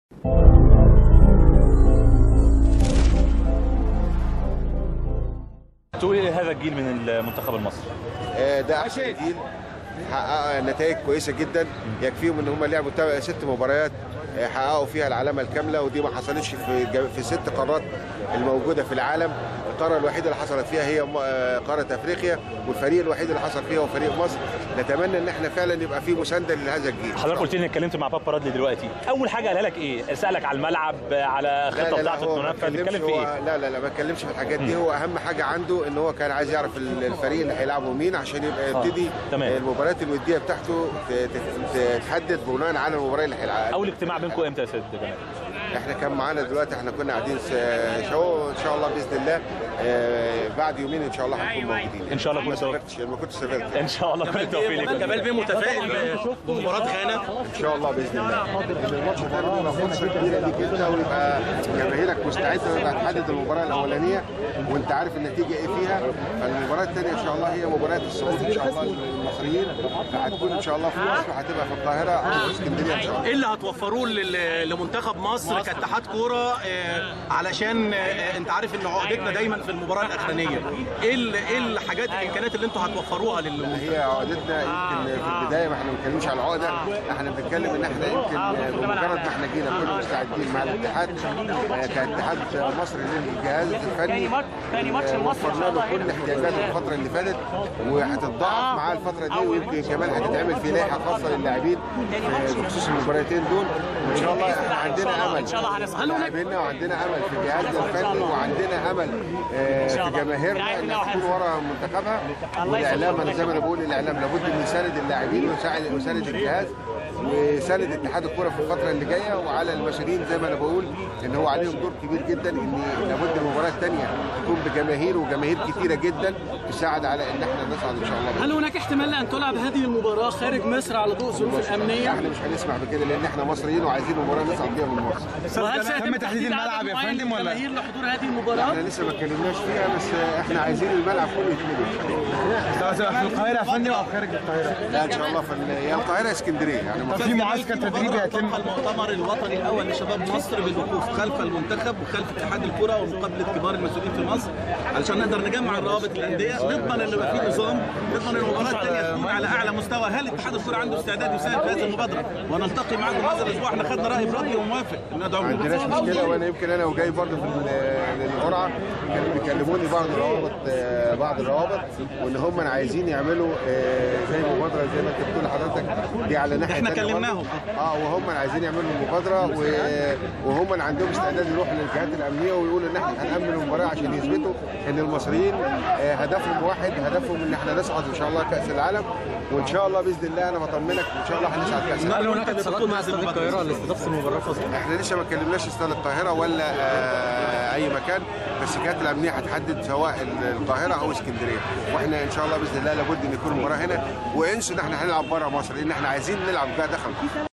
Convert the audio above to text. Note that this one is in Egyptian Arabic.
تقول ايه هذا الجيل من المنتخب المصري آه، ده احسن جيل حقق نتائج كويسه جدا يكفيهم ان هم لعبوا تا- ست مباريات آه، حققوا فيها العلامه الكامله ودي ما حصلتش في جم- في ست قارات الموجوده في العالم القاره الوحيده اللي حصلت فيها هي م- آه، قاره افريقيا والفريق الوحيد اللي حصل فيها هو فريق مصر نتمنى ان احنا فعلا يبقى في مسانده لهذا الجيل حضرتك قلت لي انك اتكلمت مع بابا رادلي دلوقتي اول حاجه قالها لك ايه سالك على الملعب على لا الخطه لا لا بتاعته هو ما تنفذ اتكلمش بتتكلم في هو ايه لا لا لا ما اتكلمش في الحاجات دي هو اهم حاجه عنده ان هو كان عايز يعرف ال- الفريق اللي هيلعبه مين عشان يبقى يبتدي تمام. المباريات الوديه بتاعته ت- ت- تتحدد بناء على المباراه اللي هيلعبها اول اجتماع بينكم امتى يا سيد جمال احنا كان معانا دلوقتي احنا كنا قاعدين س- شو ان شاء الله باذن الله آه، بعد يومين ان شاء الله هنكون موجودين إن شاء الله ما كنت- سافرتش ما كنت سافرت ان شاء الله كل التوفيق ليك جمال بيه متفائل بمباراه غانا ان شاء الله باذن الله ان الماتش ده بيبقى فرصه كبيره ليك انت ويبقى جماهيرك مستعده ويبقى تحدد المباراه الاولانيه وانت عارف النتيجه ايه فيها فالمباراه الثانيه ان شاء الله هي مباراه الصعود ان شاء الله للمصريين هتكون ان شاء الله في مصر وهتبقى في القاهره او في اسكندريه ان شاء الله ايه اللي هتوفروه لل- لمنتخب مصر كاتحاد كوره آه، علشان آه، انت عارف ان عقدتنا دايما في المباراه الاخرانيه ايه ال- ايه الحاجات الامكانيات اللي انتوا هتوفروها لل هي عقدتنا يمكن في البدايه ما احنا ما بنتكلمش على عقده احنا بنتكلم ان احنا يمكن بمجرد ما احنا جينا كنا مستعدين مع الاتحاد آه، كاتحاد مصر للجهاز الفني آه، وفرنا له كل احتياجاته الفتره اللي فاتت وهتتضاعف معاه الفتره دي ويمكن كمان هتتعمل في لائحه خاصه لللاعبين آه، بخصوص المباراتين دول وان شاء الله احنا عندنا امل في لاعبينا وعندنا امل في جهازنا الفني وعندنا امل آه، في جماهيرنا انها تكون ورا منتخبها والاعلام انا زي ما انا بقول الاعلام لابد انه يساند اللاعبين ويساعد ويساند الجهاز ويساند اتحاد الكره في الفتره اللي جايه وعلى المسؤولين زي ما انا بقول ان هو عليهم دور كبير جدا ان لابد المباراه الثانيه تكون بجماهير وجماهير كثيره جدا تساعد على ان احنا نصعد ان شاء الله هل هناك احتمال ان تلعب هذه المباراه خارج مصر على ضوء الظروف الامنيه؟ احنا مش هنسمح بكده لان احنا مصريين وعايزين المباراه نصعد فيها من مصر وهل سيتم تحديد الملعب يا فندم ولا الجماهير لحضور هذه المباراه؟ احنا لسه ما اتكلمناش فيها بس احنا عايزين الملعب كله يتملي في القاهرة يا فندم أو خارج القاهرة؟ لا ان شاء الله في ال- يا القاهره يا اسكندريه يعني ما في معسكر تدريبي هيتم المؤتمر الوطني الاول لشباب مصر بالوقوف خلف المنتخب وخلف اتحاد الكره ومقابله كبار المسؤولين في مصر علشان نقدر نجمع الروابط الانديه نضمن ان يبقى في نظام نضمن ان المباراه الثانيه تكون على اعلى مستوى هل اتحاد الكره عنده استعداد يساهم في هذه المبادره ونلتقي معكم هذا الاسبوع احنا خدنا راي برادي وموافق ندعو ما عندناش مشكله وانا يمكن انا وجاي برضه في ال- القرعه كانوا بيكلموني بعض الروابط آه، بعض الروابط وان هم عايزين يعملوا آه، زي مبادره زي ما انت بتقول لحضرتك دي على ناحيه احنا تانية كلمناهم. برضه. اه وهم عايزين يعملوا مبادره و- وهم عندهم استعداد يروحوا للجهات الامنيه ويقولوا ان احنا هنامن المباراه عشان يثبتوا ان المصريين آه، هدفهم واحد هدفهم ان احنا نصعد ان شاء الله كاس العالم وان شاء الله باذن الله انا بطمنك ان شاء الله هنصعد كاس العالم هل هناك اتصالات مع استاد القاهره لاستضافه المباراه الفاصله احنا لسه ما اتكلمناش استاد القاهره ولا آه، اي مكان بس الجهات الامنيه هتحدد سواء القاهره او اسكندريه واحنا ان شاء الله باذن الله لابد ان يكون المباراه هنا وانسوا ان احنا هنلعب بره مصر لان احنا عايزين نلعب جهه داخل مصر